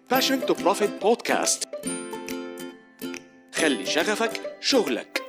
Passion to Profit Podcast خلي شغفك شغلك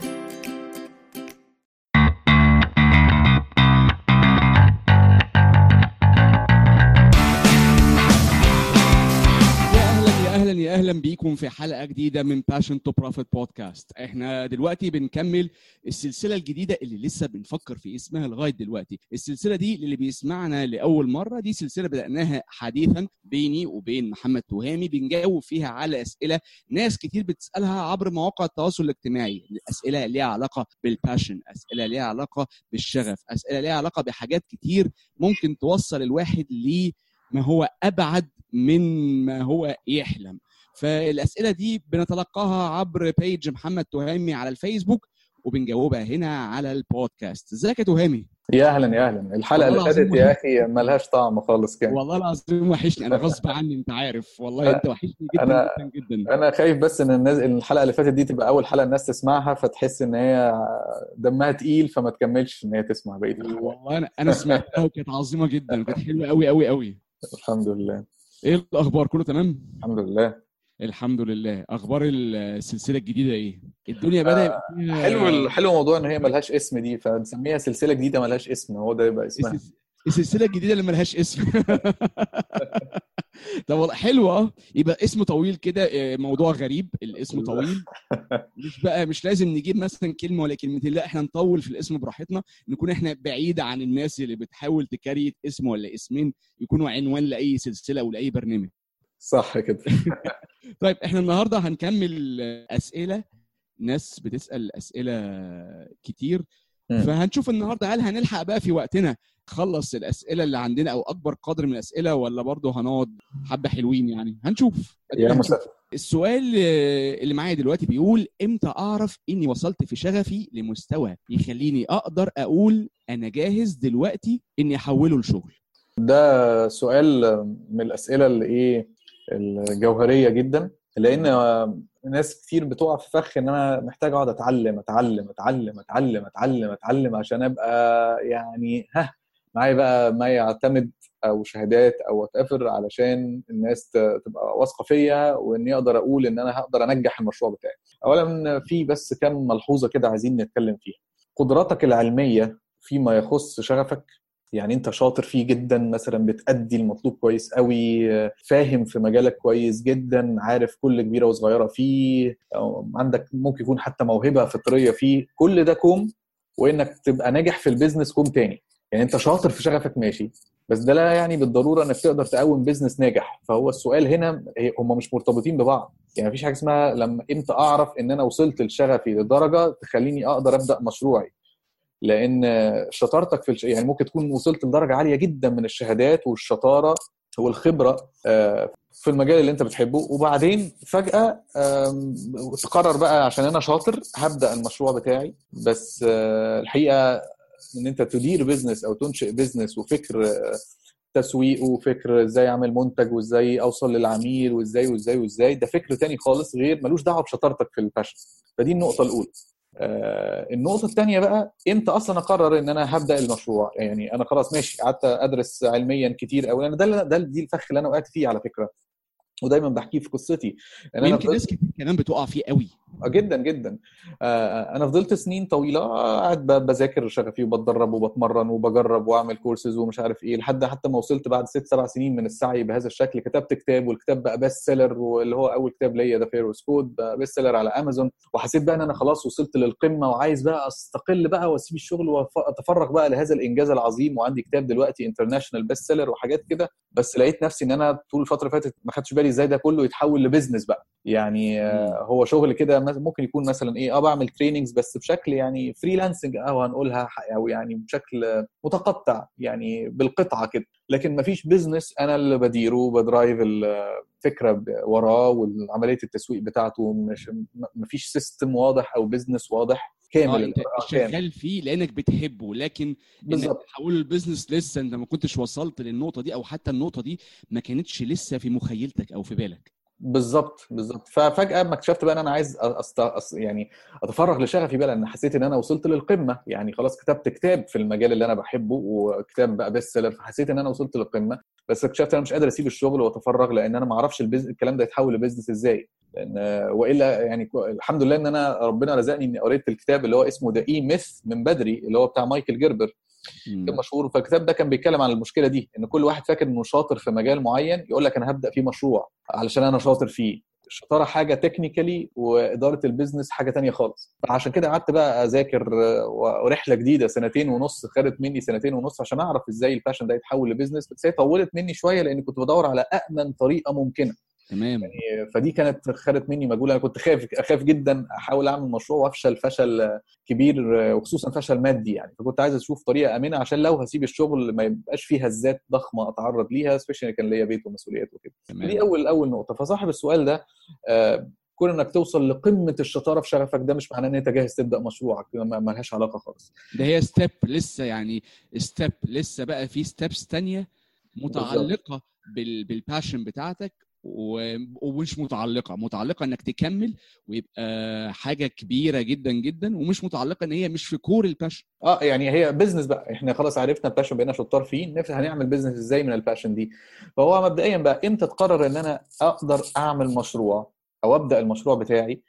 يا اهلا يا اهلا يا اهلا بيكم في حلقه جديده من باشن تو بروفيت بودكاست احنا دلوقتي بنكمل السلسله الجديده اللي لسه بنفكر في اسمها لغايه دلوقتي السلسله دي اللي بيسمعنا لاول مره دي سلسله بداناها حديثا بيني وبين محمد تهامي بنجاوب فيها على اسئله ناس كتير بتسالها عبر مواقع التواصل الاجتماعي اسئله ليها علاقه بالباشن اسئله ليها علاقه بالشغف اسئله ليها علاقه بحاجات كتير ممكن توصل الواحد ليه ما هو ابعد من ما هو يحلم فالاسئله دي بنتلقاها عبر بيج محمد تهامي على الفيسبوك وبنجاوبها هنا على البودكاست ازيك يا تهامي يا اهلا يا اهلا الحلقه اللي والله فاتت العظيم يا اخي ملهاش طعم خالص كان والله العظيم وحشني انا غصب عني انت عارف والله انت وحشني جدا أنا- جدا جدا انا خايف بس ان الناس إن الحلقه اللي فاتت دي تبقى اول حلقه الناس تسمعها فتحس ان هي دمها تقيل فما تكملش ان هي تسمع بقيه الحلقه والله انا انا سمعتها وكانت عظيمه جدا وكانت حلوه قوي قوي قوي الحمد لله ايه الاخبار كله تمام الحمد لله الحمد لله اخبار السلسله الجديده ايه الدنيا بدأ يبقى فيها- حلو حلو موضوع ان هي ملهاش اسم دي فنسميها سلسله جديده ملهاش اسم هو ده يبقى اسمها السلس- السلسله الجديده اللي ملهاش اسم طب والله حلو اه يبقى اسم طويل كده آه، موضوع غريب الاسم طويل مش بقى مش لازم نجيب مثلا كلمه ولا كلمتين لا احنا نطول في الاسم براحتنا نكون احنا بعيد عن الناس اللي بتحاول تكريت اسم ولا اسمين يكونوا عنوان لاي سلسله او لاي برنامج صح كده طيب احنا النهارده هنكمل اسئله ناس بتسال اسئله كتير مم. فهنشوف النهارده هل هنلحق بقى في وقتنا نخلص الاسئله اللي عندنا او اكبر قدر من الاسئله ولا برضه هنقعد حبه حلوين يعني هنشوف يا مساء السؤال آه، اللي معايا دلوقتي بيقول امتى اعرف اني وصلت في شغفي لمستوى يخليني اقدر اقول انا جاهز دلوقتي اني احوله لشغل ده سؤال من الاسئله اللي ايه الجوهريه جدا لان ناس كتير بتقع في فخ ان انا محتاج اقعد اتعلم اتعلم اتعلم اتعلم اتعلم اتعلم عشان ابقى يعني ها معايا بقى ما يعتمد او شهادات او وات ايفر علشان الناس ت- تبقى واثقه فيا واني اقدر اقول ان انا هقدر انجح المشروع بتاعي. اولا في بس كم ملحوظه كده عايزين نتكلم فيها. قدراتك العلميه فيما يخص شغفك يعني انت شاطر فيه جدا مثلا بتأدي المطلوب كويس قوي فاهم في مجالك كويس جدا عارف كل كبيره وصغيره فيه أو عندك ممكن يكون حتى موهبه فطريه فيه كل ده كوم وانك تبقى ناجح في البيزنس كوم تاني يعني انت شاطر في شغفك ماشي بس ده لا يعني بالضروره انك تقدر تقوم بيزنس ناجح فهو السؤال هنا هي- هم مش مرتبطين ببعض يعني مفيش حاجه اسمها لما امتى اعرف ان انا وصلت لشغفي لدرجه تخليني اقدر ابدا مشروعي لان شطارتك في الش... يعني ممكن تكون وصلت لدرجه عاليه جدا من الشهادات والشطاره والخبره آه، في المجال اللي انت بتحبه وبعدين فجاه آم، تقرر بقى عشان انا شاطر هبدا المشروع بتاعي بس آه، الحقيقه ان انت تدير بيزنس او تنشئ بيزنس وفكر آه، تسويق وفكر ازاي اعمل منتج وازاي اوصل للعميل وازاي وازاي وازاي ده فكر تاني خالص غير ملوش دعوه بشطارتك في الفاشن فدي النقطه الاولى آه، النقطة الثانية بقى امتى اصلا اقرر ان انا هبدا المشروع يعني انا خلاص ماشي قعدت ادرس علميا كتير قوي انا ده اللي- ده دي الفخ اللي انا وقعت فيه على فكرة ودايما بحكيه في قصتي ان انا ويمكن فضلت ناس كتير كمان بتقع فيه قوي آه، جدا جدا آه، انا فضلت سنين طويله آه، قاعد ب- بذاكر شغفي وبتدرب وبتمرن وبجرب واعمل كورسز ومش عارف ايه لحد حتى ما وصلت بعد ست سبع سنين من السعي بهذا الشكل كتبت كتاب والكتاب بقى بيست سيلر واللي هو اول كتاب ليا ده فيروس كود بقى بيست سيلر على امازون وحسيت بقى ان انا خلاص وصلت للقمه وعايز بقى استقل بقى واسيب الشغل واتفرغ بقى لهذا الانجاز العظيم وعندي كتاب دلوقتي انترناشونال بيست سيلر وحاجات كده بس لقيت نفسي ان انا طول الفتره اللي فاتت ما خدتش بالي ازاي ده كله يتحول لبزنس بقى يعني آه، هو شغل كده مس- ممكن يكون مثلا ايه اه بعمل تريننجز بس بشكل يعني فريلانسنج او هنقولها ح- او يعني بشكل متقطع يعني بالقطعه كده لكن ما فيش بزنس انا اللي بديره وبدرايف الفكره ب- وراه وعمليه التسويق بتاعته مش ما فيش سيستم واضح او بزنس واضح اه كامل انت آه، كامل. شغال فيه لانك بتحبه لكن انك بالظبط تحوله البيزنس لسه انت ما كنتش وصلت للنقطه دي او حتى النقطه دي ما كانتش لسه في مخيلتك او في بالك بالظبط بالظبط ففجاه ما اكتشفت بقى ان انا عايز أست... أس... يعني اتفرغ لشغفي بقى لان حسيت ان انا وصلت للقمه يعني خلاص كتبت كتاب في المجال اللي انا بحبه وكتاب بقى بيست سيلر فحسيت ان انا وصلت للقمه بس اكتشفت ان انا مش قادر اسيب الشغل واتفرغ لان انا ما اعرفش البيز... الكلام ده يتحول لبيزنس ازاي لان والا يعني كو- الحمد لله ان انا ربنا رزقني اني قريت الكتاب اللي هو اسمه ذا اي ميث من بدري اللي هو بتاع مايكل جيربر مم. كان مشهور فالكتاب ده كان بيتكلم عن المشكله دي ان كل واحد فاكر انه شاطر في مجال معين يقول لك انا هبدا فيه مشروع علشان انا شاطر فيه الشطاره حاجه تكنيكالي واداره البيزنس حاجه تانية خالص فعشان كده قعدت بقى اذاكر آه، ورحله جديده سنتين ونص خدت مني سنتين ونص عشان اعرف ازاي الباشن ده يتحول لبيزنس بس هي طولت مني شويه لان كنت بدور على امن طريقه ممكنه تمام فدي كانت خدت مني مجهود انا كنت خايف اخاف جدا احاول اعمل مشروع وافشل فشل كبير وخصوصا فشل مادي يعني فكنت عايز اشوف طريقه امنه عشان لو هسيب الشغل ما يبقاش فيه هزات ضخمه اتعرض ليها سبيشالي كان ليا بيت ومسؤوليات وكده تمام دي اول اول نقطه فصاحب السؤال ده آه، كون انك توصل لقمه الشطاره في شغفك ده مش معناه ان انت جاهز تبدا مشروعك ما ما لهاش علاقه خالص ده هي ستيب لسه يعني ستيب لسه بقى في ستيبس تانية متعلقه بال بالباشن بتاعتك و- ومش متعلقه متعلقه انك تكمل ويبقى حاجه كبيره جدا جدا ومش متعلقه ان هي مش في كور الباشن اه يعني هي بزنس بقى احنا خلاص عرفنا الباشن بقينا شطار فيه نفس هنعمل بزنس ازاي من الباشن دي فهو مبدئيا بقى امتى تقرر ان انا اقدر اعمل مشروع او ابدا المشروع بتاعي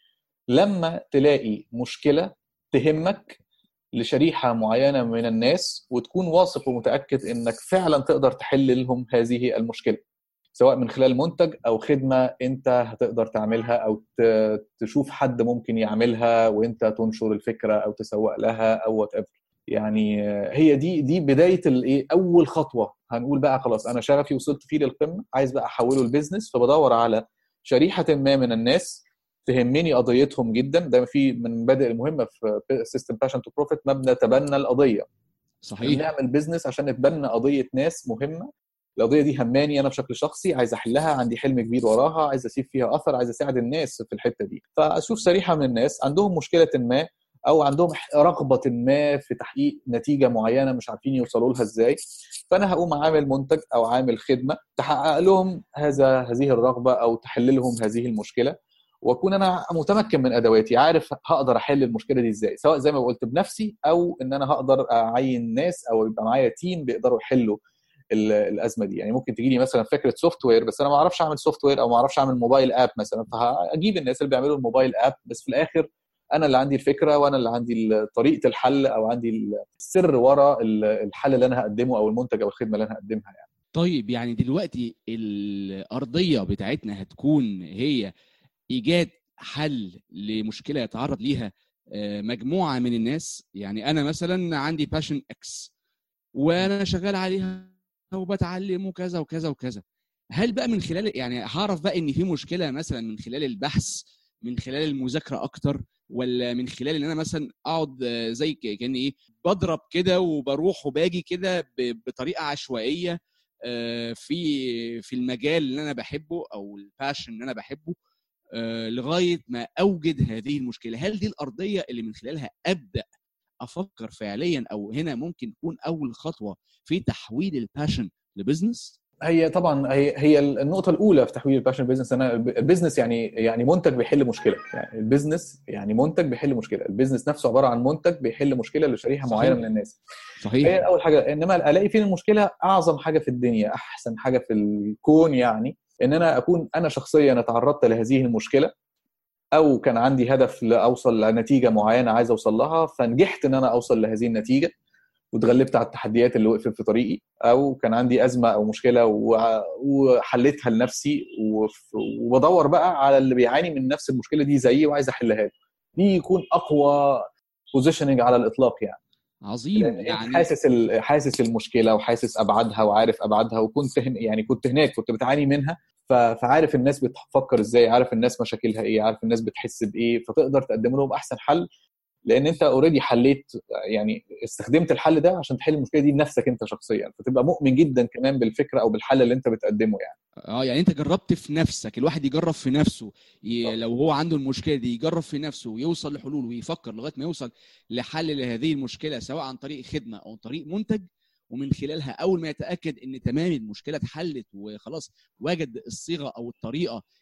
لما تلاقي مشكله تهمك لشريحه معينه من الناس وتكون واثق ومتاكد انك فعلا تقدر تحل لهم هذه المشكله سواء من خلال منتج او خدمه انت هتقدر تعملها او ت- تشوف حد ممكن يعملها وانت تنشر الفكره او تسوق لها او وات ايفر يعني آه، هي دي دي بدايه الايه اول خطوه هنقول بقى خلاص انا شغفي وصلت فيه للقمه عايز بقى احوله لبزنس فبدور على شريحه ما من الناس تهمني قضيتهم جدا ده في من المبادئ المهمه في سيستم باشن تو بروفيت مبنى تبنى القضيه صحيح بنعمل بيزنس عشان نتبنى قضيه ناس مهمه القضيه دي هماني انا بشكل شخصي عايز احلها عندي حلم كبير وراها عايز اسيب فيها اثر عايز اساعد الناس في الحته دي فاشوف شريحه من الناس عندهم مشكله ما او عندهم رغبه ما في تحقيق نتيجه معينه مش عارفين يوصلوا لها ازاي فانا هقوم عامل منتج او عامل خدمه تحقق لهم هذا هذه الرغبه او تحل لهم هذه المشكله واكون انا متمكن من ادواتي عارف هقدر احل المشكله دي ازاي سواء زي ما قلت بنفسي او ان انا هقدر اعين ناس او يبقى معايا تيم بيقدروا يحلوا ال- الازمه دي يعني ممكن تجي لي مثلا فكره سوفت وير بس انا ما اعرفش اعمل سوفت وير او ما اعرفش اعمل موبايل اب مثلا فهجيب الناس اللي بيعملوا الموبايل اب بس في الاخر انا اللي عندي الفكره وانا اللي عندي ال- طريقه الحل او عندي السر ورا ال- الحل اللي انا هقدمه او المنتج او الخدمه اللي انا هقدمها يعني طيب يعني دلوقتي الارضيه بتاعتنا هتكون هي ايجاد حل لمشكله يتعرض ليها آه، مجموعه من الناس يعني انا مثلا عندي باشن اكس وانا شغال عليها وبتعلم وكذا وكذا وكذا هل بقى من خلال يعني هعرف بقى ان في مشكله مثلا من خلال البحث من خلال المذاكره اكتر ولا من خلال ان انا مثلا اقعد آه، زي ك- كاني ايه بضرب كده وبروح وباجي كده ب- بطريقه عشوائيه آه، في في المجال اللي انا بحبه او الباشن اللي انا بحبه آه، لغايه ما اوجد هذه المشكله هل دي الارضيه اللي من خلالها ابدا افكر فعليا او هنا ممكن تكون اول خطوه في تحويل الباشن لبزنس هي طبعا هي هي النقطه الاولى في تحويل الباشن بزنس انا البيزنس يعني يعني منتج بيحل مشكله يعني البيزنس يعني منتج بيحل مشكله البيزنس نفسه عباره عن منتج بيحل مشكله لشريحه صحيح. معينه من الناس هي صحيح اول حاجه انما الاقي فين المشكله اعظم حاجه في الدنيا احسن حاجه في الكون يعني ان انا اكون انا شخصيا تعرضت لهذه المشكله او كان عندي هدف لاوصل لنتيجه معينه عايز اوصل لها فنجحت ان انا اوصل لهذه النتيجه واتغلبت على التحديات اللي وقفت في طريقي او كان عندي ازمه او مشكله و- وحليتها لنفسي وف- وبدور بقى على اللي بيعاني من نفس المشكله دي زيي وعايز احلها له دي يكون اقوى بوزيشننج على الاطلاق يعني عظيم لأن أنت يعني حاسس ال- حاسس المشكله وحاسس ابعادها وعارف ابعادها وكنت هن يعني كنت هناك كنت بتعاني منها ف- فعارف الناس بتفكر ازاي عارف الناس مشاكلها ايه عارف الناس بتحس بايه فتقدر تقدم لهم احسن حل لان انت اوريدي حليت يعني استخدمت الحل ده عشان تحل المشكله دي بنفسك انت شخصيا فتبقى مؤمن جدا كمان بالفكره او بالحل اللي انت بتقدمه يعني اه يعني انت جربت في نفسك الواحد يجرب في نفسه ي... بالظبط. لو هو عنده المشكله دي يجرب في نفسه ويوصل لحلول ويفكر لغايه ما يوصل لحل لهذه المشكله سواء عن طريق خدمه او طريق منتج ومن خلالها اول ما يتاكد ان تمام المشكله اتحلت وخلاص وجد الصيغه او الطريقه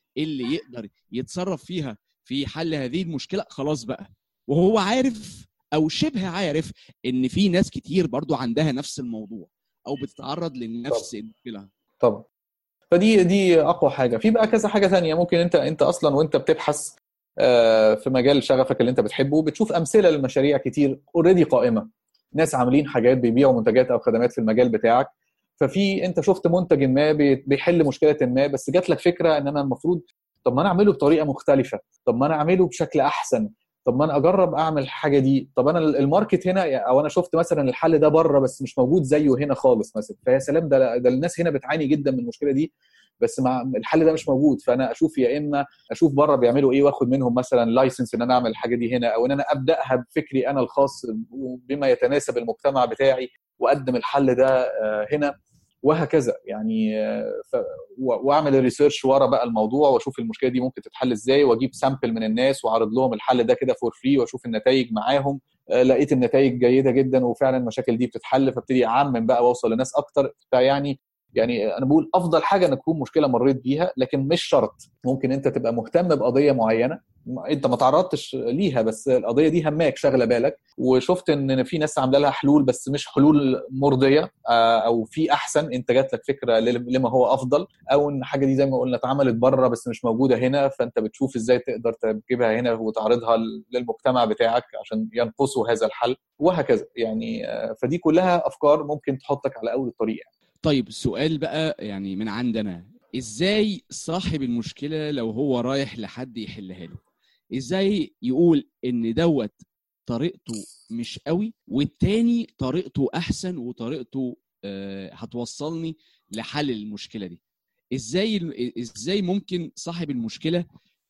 اللي يقدر يتصرف فيها في حل هذه المشكله خلاص بقى وهو عارف او شبه عارف ان في ناس كتير برضو عندها نفس الموضوع او بتتعرض لنفس المشكله طبعا فدي دي اقوى حاجه في بقى كذا حاجه ثانيه ممكن انت انت اصلا وانت بتبحث آه، في مجال شغفك اللي انت بتحبه بتشوف امثله لمشاريع كتير اوريدي قائمه ناس عاملين حاجات بيبيعوا منتجات او خدمات في المجال بتاعك ففي انت شفت منتج ما بي- بيحل مشكله ما بس جات لك فكره ان انا المفروض طب ما انا اعمله بطريقه مختلفه طب ما انا اعمله بشكل احسن طب ما انا اجرب اعمل الحاجه دي طب انا الماركت هنا او انا شفت مثلا الحل ده بره بس مش موجود زيه هنا خالص مثلا فيا سلام ده ده الناس هنا بتعاني جدا من المشكله دي بس مع الحل ده مش موجود فانا اشوف يا اما اشوف بره بيعملوا ايه واخد منهم مثلا لايسنس ان انا اعمل الحاجه دي هنا او ان انا ابداها بفكري انا الخاص بما يتناسب المجتمع بتاعي واقدم الحل ده آه، هنا وهكذا يعني آه، ف... و- واعمل الريسيرش ورا بقى الموضوع واشوف المشكله دي ممكن تتحل ازاي واجيب سامبل من الناس واعرض لهم الحل ده كده فور فري واشوف النتائج معاهم آه، لقيت النتائج جيده جدا وفعلا المشاكل دي بتتحل فابتدي اعمم بقى واوصل لناس اكتر فيعني يعني انا بقول افضل حاجه انك تكون مشكله مريت بيها لكن مش شرط ممكن انت تبقى مهتم بقضيه معينه انت ما تعرضتش ليها بس القضيه دي هماك شاغله بالك وشفت ان في ناس عامله لها حلول بس مش حلول مرضيه آه، او في احسن انت جات لك فكره لل- لما هو افضل او ان حاجه دي زي ما قلنا اتعملت بره بس مش موجوده هنا فانت بتشوف ازاي تقدر تجيبها هنا وتعرضها للمجتمع بتاعك عشان ينقصوا هذا الحل وهكذا يعني آه، فدي كلها افكار ممكن تحطك على اول الطريق يعني. طيب السؤال بقى يعني من عندنا ازاي صاحب المشكله لو هو رايح لحد يحلها له ازاي يقول ان دوت طريقته مش قوي والتاني طريقته احسن وطريقته آه، هتوصلني لحل المشكله دي ازاي ازاي ممكن صاحب المشكله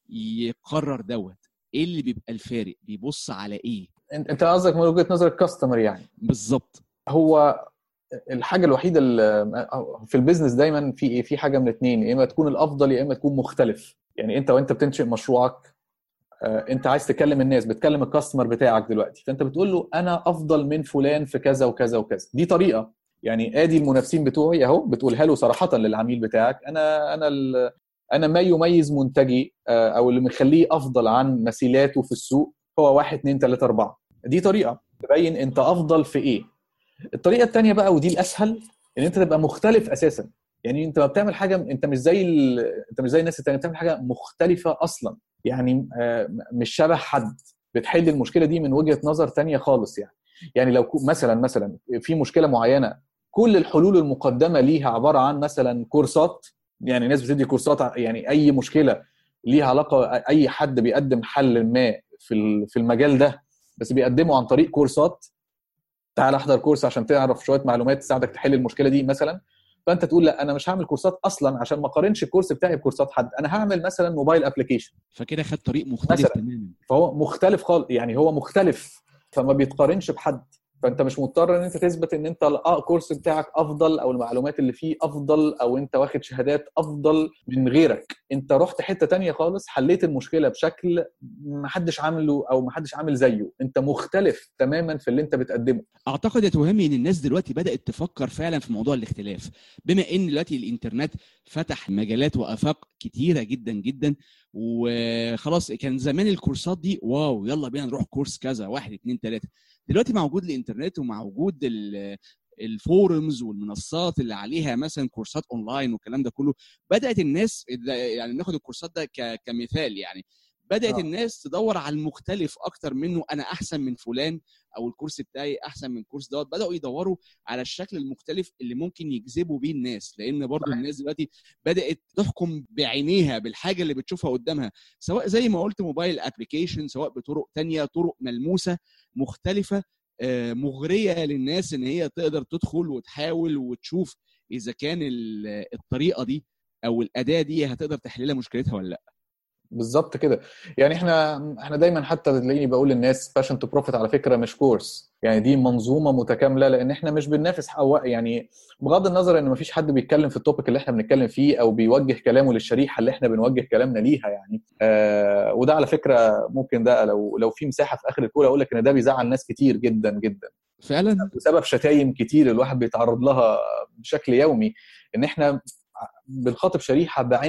يقرر دوت ايه اللي بيبقى الفارق بيبص على ايه انت أنت قصدك من وجهه نظر الكاستمر يعني بالظبط هو الحاجه الوحيده اللي في البيزنس دايما في ايه في حاجه من الاثنين يا اما تكون الافضل يا اما تكون مختلف يعني انت وانت بتنشئ مشروعك آه، انت عايز تكلم الناس بتكلم الكاستمر بتاعك دلوقتي فانت بتقول له انا افضل من فلان في كذا وكذا وكذا دي طريقه يعني ادي المنافسين بتوعي اهو بتقولها له صراحه للعميل بتاعك انا انا ال- انا ما يميز منتجي آه، او اللي مخليه افضل عن مثيلاته في السوق هو واحد اثنين ثلاثه اربعه دي طريقه تبين انت افضل في ايه الطريقه الثانيه بقى ودي الاسهل ان انت تبقى مختلف اساسا يعني انت ما بتعمل حاجه انت مش زي ال... انت مش زي الناس التانيه بتعمل حاجه مختلفه اصلا يعني آه، مش شبه حد بتحل المشكله دي من وجهه نظر تانية خالص يعني يعني لو كو- مثلا مثلا في مشكله معينه كل الحلول المقدمه ليها عباره عن مثلا كورسات يعني ناس بتدي كورسات ع- يعني اي مشكله ليها علاقه اي حد بيقدم حل ما في ال- في المجال ده بس بيقدمه عن طريق كورسات تعال احضر كورس عشان تعرف شويه معلومات تساعدك تحل المشكله دي مثلا فانت تقول لا انا مش هعمل كورسات اصلا عشان ما اقارنش الكورس بتاعي بكورسات حد انا هعمل مثلا موبايل ابلكيشن فكده خد طريق مختلف مثلاً. تماما فهو مختلف خالص يعني هو مختلف فما بيتقارنش بحد فانت مش مضطر ان انت تثبت ان انت الكورس بتاعك افضل او المعلومات اللي فيه افضل او انت واخد شهادات افضل من غيرك انت رحت حته تانية خالص حليت المشكله بشكل ما حدش عامله او ما حدش عامل زيه انت مختلف تماما في اللي انت بتقدمه اعتقد يا تهامي ان الناس دلوقتي بدات تفكر فعلا في موضوع الاختلاف بما ان دلوقتي الانترنت فتح مجالات وافاق كتيره جدا جدا وخلاص كان زمان الكورسات دي واو يلا بينا نروح كورس كذا واحد اتنين تلاته دلوقتي مع وجود الانترنت ومع وجود ال- الفورمز والمنصات اللي عليها مثلا كورسات اونلاين والكلام ده كله بدات الناس يعني ناخد الكورسات ده ك- كمثال يعني بدات آه. الناس تدور على المختلف اكتر منه انا احسن من فلان او الكورس بتاعي احسن من الكورس دوت بداوا يدوروا على الشكل المختلف اللي ممكن يجذبوا بيه الناس لان برضو صحيح. الناس دلوقتي بدات تحكم بعينيها بالحاجه اللي بتشوفها قدامها سواء زي ما قلت موبايل ابلكيشن سواء بطرق تانية طرق ملموسه مختلفه آه، مغريه للناس ان هي تقدر تدخل وتحاول وتشوف اذا كان ال- الطريقه دي او الاداه دي هتقدر تحل لها مشكلتها ولا لا بالظبط كده يعني احنا احنا دايما حتى تلاقيني بقول للناس باشن تو بروفيت على فكره مش كورس يعني دي منظومه متكامله لان احنا مش بننافس أو يعني بغض النظر ان مفيش حد بيتكلم في التوبيك اللي احنا بنتكلم فيه او بيوجه كلامه للشريحه اللي احنا بنوجه كلامنا ليها يعني آه وده على فكره ممكن ده لو لو في مساحه في اخر الكوره اقول لك ان ده بيزعل ناس كتير جدا جدا فعلا بسبب شتايم كتير الواحد بيتعرض لها بشكل يومي ان احنا بنخاطب شريحه بعينها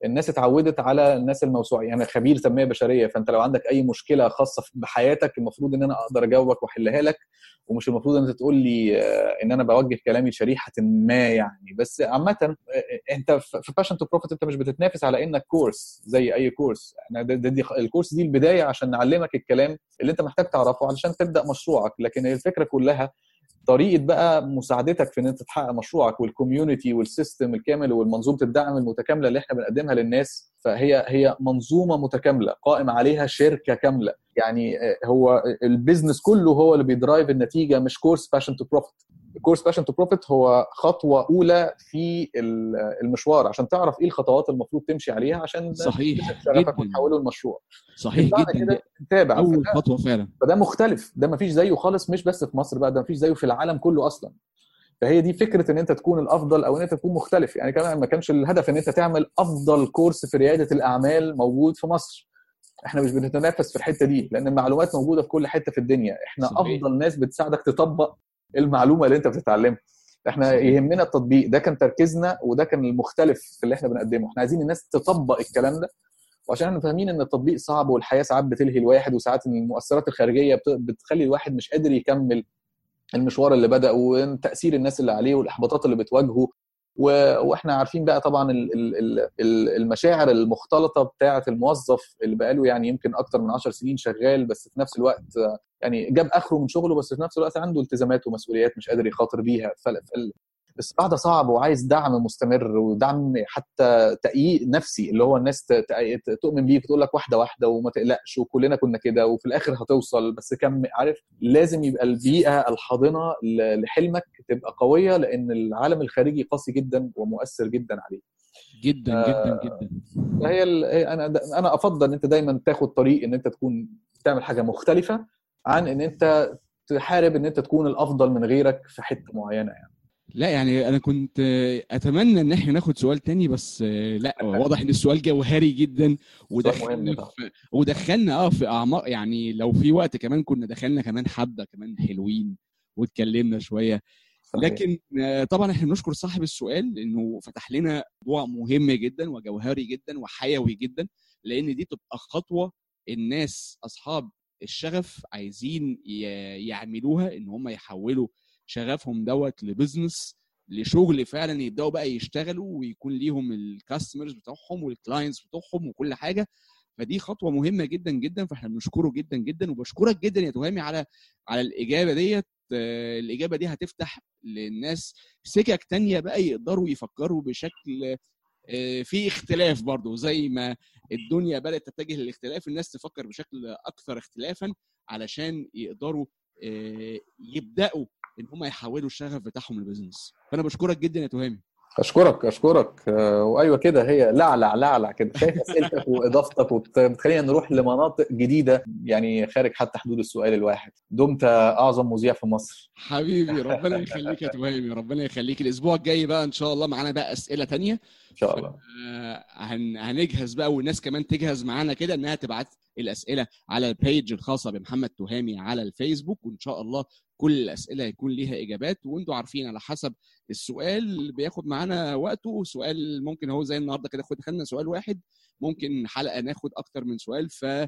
الناس اتعودت على الناس الموسوعيه يعني خبير تنميه بشريه فانت لو عندك اي مشكله خاصه بحياتك المفروض ان انا اقدر اجاوبك واحلها لك ومش المفروض ان انت تقول لي آه، ان انا بوجه كلامي لشريحه ما يعني بس عامه آه، انت في باشن تو بروفيت انت مش بتتنافس على انك كورس زي اي كورس احنا ده- ده- دي الكورس دي البدايه عشان نعلمك الكلام اللي انت محتاج تعرفه علشان تبدا مشروعك لكن الفكره كلها طريقه بقى مساعدتك في ان انت تحقق مشروعك والكوميونتي والسيستم الكامل والمنظومه الدعم المتكامله اللي احنا بنقدمها للناس فهي هي منظومه متكامله قائم عليها شركه كامله يعني آه، هو البيزنس كله هو اللي بيدرايف النتيجه مش كورس باشن تو بروفيت الكورس باشن تو بروفيت هو خطوه اولى في ال- المشوار عشان تعرف ايه الخطوات المفروض تمشي عليها عشان صحيح شغفك جدا وتحوله لمشروع صحيح بعد جدا كده دي تتابع اول خطوه فعلا فده مختلف ده مفيش زيه خالص مش بس في مصر بقى ده مفيش زيه في العالم كله اصلا فهي دي فكره ان انت تكون الافضل او ان انت تكون مختلف يعني كمان ما كانش الهدف ان انت تعمل افضل كورس في رياده الاعمال موجود في مصر احنا مش بنتنافس في الحته دي لان المعلومات موجوده في كل حته في الدنيا احنا صحيح. افضل ناس بتساعدك تطبق المعلومه اللي انت بتتعلمها احنا صحيح. يهمنا التطبيق ده كان تركيزنا وده كان المختلف في اللي احنا بنقدمه احنا عايزين الناس تطبق الكلام ده وعشان احنا فاهمين ان التطبيق صعب والحياه ساعات بتلهي الواحد وساعات إن المؤثرات الخارجيه بت- بتخلي الواحد مش قادر يكمل المشوار اللي بدا وتاثير الناس اللي عليه والاحباطات اللي بتواجهه و- واحنا عارفين بقى طبعا ال- ال- ال- ال- المشاعر المختلطه بتاعه الموظف اللي بقاله يعني يمكن اكتر من 10 سنين شغال بس في نفس الوقت آه، يعني جاب اخره من شغله بس في نفس الوقت عنده التزامات ومسؤوليات مش قادر يخاطر بيها فال- فال- الصراع ده صعب وعايز دعم مستمر ودعم حتى تأييد نفسي اللي هو الناس ت- ت- تؤمن بيه وتقول لك واحده واحده وما تقلقش وكلنا كنا كده وفي الاخر هتوصل بس كم عارف لازم يبقى البيئه الحاضنه ل- لحلمك تبقى قويه لان العالم الخارجي قاسي جدا ومؤثر جدا عليه جدا آه، جدا جدا فهي ال- انا انا افضل ان انت دايما تاخد طريق ان انت تكون تعمل حاجه مختلفه عن ان انت تحارب ان انت تكون الافضل من غيرك في حته معينه يعني لا يعني انا كنت آه، اتمنى ان احنا ناخد سؤال تاني بس آه، لا واضح ان السؤال جوهري جدا مهم ودخلنا طبعا. في ودخلنا اه في اعماق يعني لو في وقت كمان كنا دخلنا كمان حبه كمان حلوين واتكلمنا شويه صحيح. لكن آه، طبعا احنا بنشكر صاحب السؤال لانه فتح لنا موضوع مهم جدا وجوهري جدا وحيوي جدا لان دي تبقى خطوه الناس اصحاب الشغف عايزين ي- يعملوها ان هم يحولوا شغفهم دوت لبزنس لشغل فعلا يبداوا بقى يشتغلوا ويكون ليهم الكاستمرز بتوعهم والكلاينتس بتوعهم وكل حاجه فدي خطوه مهمه جدا جدا فاحنا بنشكره جدا جدا وبشكرك جدا يا تهامي على على الاجابه ديت آه، الاجابه دي هتفتح للناس سكك تانية بقى يقدروا يفكروا بشكل آه، في اختلاف برضو زي ما الدنيا بدات تتجه للاختلاف الناس تفكر بشكل اكثر اختلافا علشان يقدروا آه، يبداوا ان هم يحولوا الشغف بتاعهم لبزنس فانا بشكرك جدا يا تهامي اشكرك اشكرك آه، وايوه كده هي لعلع لعلع كده شايف اسئلتك واضافتك وبتخلينا نروح لمناطق جديده يعني خارج حتى حدود السؤال الواحد دمت اعظم مذيع في مصر حبيبي ربنا يخليك يا تهامي ربنا يخليك الاسبوع الجاي بقى ان شاء الله معانا بقى اسئله تانية ان شاء الله آه، هن- هنجهز بقى والناس كمان تجهز معانا كده انها تبعت الاسئله على البيج الخاصه بمحمد تهامي على الفيسبوك وان شاء الله كل الاسئله هيكون ليها اجابات وانتوا عارفين على حسب السؤال اللي بياخد معانا وقته سؤال ممكن هو زي النهارده كده خد خدنا سؤال واحد ممكن حلقه ناخد اكتر من سؤال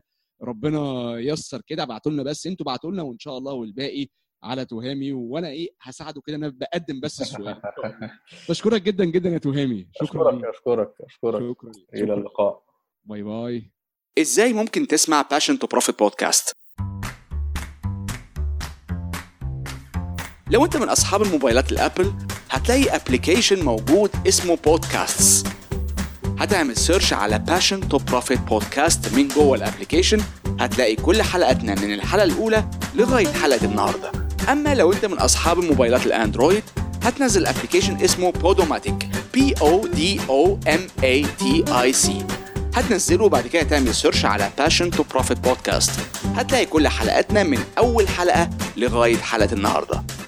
فربنا ييسر كده ابعتوا لنا بس انتوا ابعتوا لنا وان شاء الله والباقي على تهامي وانا ايه هساعده كده انا بقدم بس السؤال بشكرك جدا جدا يا تهامي شكرا اشكرك ليك اشكرك اشكرك شكرا الى شكرا اللقاء باي باي ازاي ممكن تسمع باشن تو بروفيت بودكاست لو انت من اصحاب الموبايلات الابل هتلاقي ابلكيشن موجود اسمه بودكاستس هتعمل سيرش على باشن تو بروفيت بودكاست من جوه الابلكيشن هتلاقي كل حلقاتنا من الحلقه الاولى لغايه حلقه النهارده اما لو انت من اصحاب الموبايلات الاندرويد هتنزل ابلكيشن اسمه بودوماتيك بي او دي او ام اي تي اي سي هتنزله وبعد كده تعمل سيرش على Passion to Profit Podcast هتلاقي كل حلقاتنا من أول حلقة لغاية حلقة النهاردة